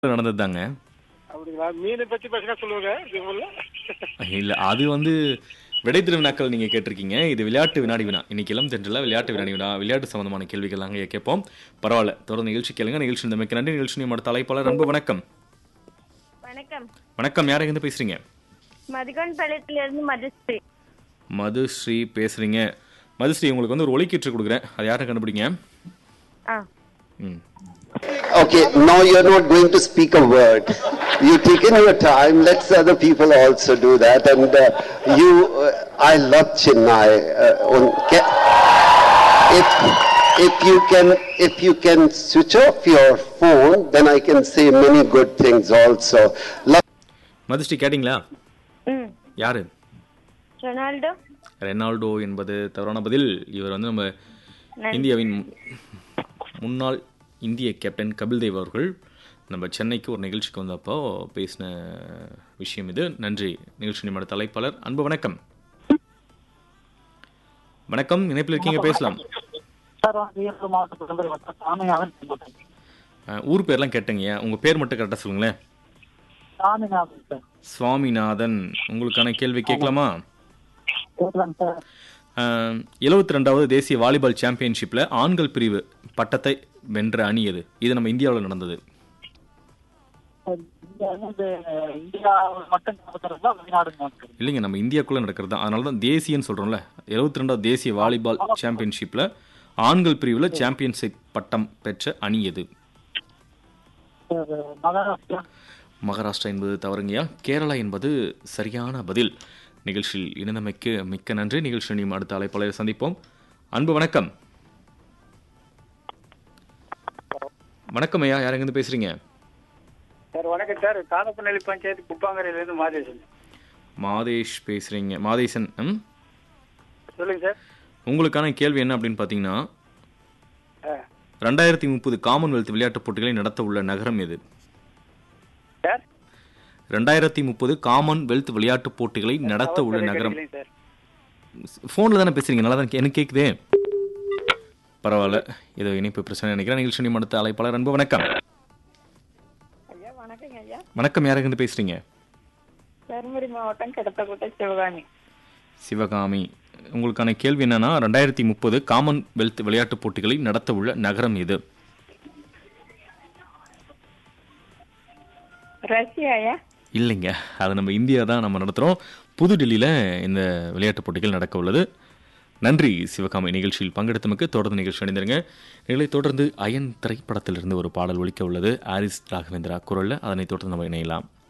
நடந்தது தாங்க அப்படிங்களா மீனை பத்தி பேசினா சொல்லுவாங்க இது உள்ள இல்ல அது வந்து விடை திருவினாக்கள் நீங்க கேட்டிருக்கீங்க இது விளையாட்டு வினாடி வினா இன்னைக்கு இளம் தென்றல விளையாட்டு வினாடி வினா விளையாட்டு சம்பந்தமான கேள்விகள் தாங்க கேட்போம் பரவாயில்ல தொடர்ந்து நிகழ்ச்சி கேளுங்க நிகழ்ச்சி இந்த மிக்க நன்றி நிகழ்ச்சி அடுத்த அழைப்பாளர் அன்பு வணக்கம் வணக்கம் வணக்கம் யார் எங்க பேசுறீங்க மதிகோன் பாளையத்துல இருந்து மதுஸ்ரீ மதுஸ்ரீ பேசுறீங்க மதுஸ்ரீ உங்களுக்கு வந்து ஒரு ஒலிக்கீற்று கொடுக்குறேன் அது யாரும் கண்டுபிடிங்க ஆ ம் Okay, now you're not going to speak a word. You've taken your time. Let's other people also do that. And uh, you, uh, I love Chennai. Uh, on, ca- if if you can if you can switch off your phone, then I can say many good things also. Love Madhushree கேட்டிங்களா ம் யாரு Ronaldo Ronaldo என்பது தவறான பதில் இவர் வந்து நம்ம இந்தியாவின் முன்னாள் இந்திய கேப்டன் கபில் தேவ் அவர்கள் நம்ம சென்னைக்கு ஒரு நிகழ்ச்சிக்கு வந்தப்போ பேசின விஷயம் இது நன்றி நிகழ்ச்சி நிமிட தலைப்பாளர் அன்பு வணக்கம் வணக்கம் இணைப்பில் இருக்கீங்க பேசலாம் சார் ஈரோடு மாவட்டத்திலிருந்து வந்த சாமிநாதன் செல்வன். அஹ், ஊர் பேர்லாம் கேட்டீங்க உங்க பேர் மட்டும் கரெக்டாக சொல்லுங்களேன் சாமிநாதன் சார் சுவாமிநாதன் உங்களுக்கான கேள்வி கேட்கலாமா கேட்கலாம் சார் எழுபத்தி ரெண்டாவது தேசிய வாலிபால் சாம்பியன்ஷிப்பில் ஆண்கள் பிரிவு பட்டத்தை வென்ற அணி எது இது நம்ம இந்தியாவில் நடந்தது சார், இங்க வந்து இந்தியா மட்டும் நடத்துறதா வெளிநாடு நடத்துறது இல்லைங்க நம்ம இந்தியாக்குள்ளே நடக்கிறது தான் அதனால தான் தேசியன்னு சொல்கிறோம்ல எழுபத்தி ரெண்டாவது தேசிய வாலிபால் சாம்பியன்ஷிப்பில் ஆண்கள் பிரிவில் சாம்பியன்ஷிப் பட்டம் பெற்ற அணி எது சார் மகாராஷ்டிரா மகாராஷ்டிரா என்பது தவறுங்கய்யா கேரளா என்பது சரியான பதில் நிகழ்ச்சியில் இணைந்தமைக்கு மிக்க நன்றி நிகழ்ச்சி நீ அடுத்த அழைப்பாளரை சந்திப்போம் அன்பு வணக்கம் வணக்கம் ஐயா யார் எங்கேருந்து பேசுறீங்க சார் வணக்கம் சார் காதப்பநல்லி பஞ்சாயத்து குப்பாங்கரையில இருந்து மாதேசன் மாதேஷ் பேசுறீங்க மாதேசன் ம் சொல்லுங்க சார் உங்களுக்கான கேள்வி என்ன அப்படின்னு பார்த்தீங்கன்னா ஆ. ரெண்டாயிரத்தி முப்பது காமன்வெல்த் விளையாட்டுப் போட்டிகளை நடத்த உள்ள நகரம் எது சார் ரெண்டாயிரத்தி முப்பது காமன்வெல்த் விளையாட்டுப் போட்டிகளை நடத்த உள்ள நகரம் இல்லைங்க சார் ஃபோனில் தானே பேசுறீங்க நல்லா தான் எனக்கு கேட்குதே பரவாயில்ல ஏதோ இணைப்பு பிரச்சனை நினைக்கிறேன் நிகழ்ச்சி நிமிடம் அடுத்த அழைப்பாளர் அன்பு வணக்கம் ஐயா வணக்கங்க ஐயா வணக்கம் யாருங்க பேசுறீங்க தருமபுரி மாவட்டம் கிடத்தக்கோட்டை சிவகாமி சிவகாமி உங்களுக்கான கேள்வி என்னன்னா ரெண்டாயிரத்தி முப்பது காமன்வெல்த் விளையாட்டுப் போட்டிகளை நடத்த உள்ள நகரம் எது ரஷ்யா ஐயா இல்லைங்க அது நம்ம இந்தியா தான் நம்ம நடத்துகிறோம் புதுடில்லியில் இந்த விளையாட்டுப் போட்டிகள் நடக்க உள்ளது நன்றி சிவகாமி நிகழ்ச்சியில் பங்கெடுத்தமைக்கு தொடர்ந்து நிகழ்ச்சி அடைந்திருங்க நிகழை தொடர்ந்து அயன் திரைப்படத்திலிருந்து ஒரு பாடல் ஒலிக்க உள்ளது ஆரிஸ் ராகவேந்திரா குரலில் அதனைத் தொடர்ந்து நம்ம இணையலாம்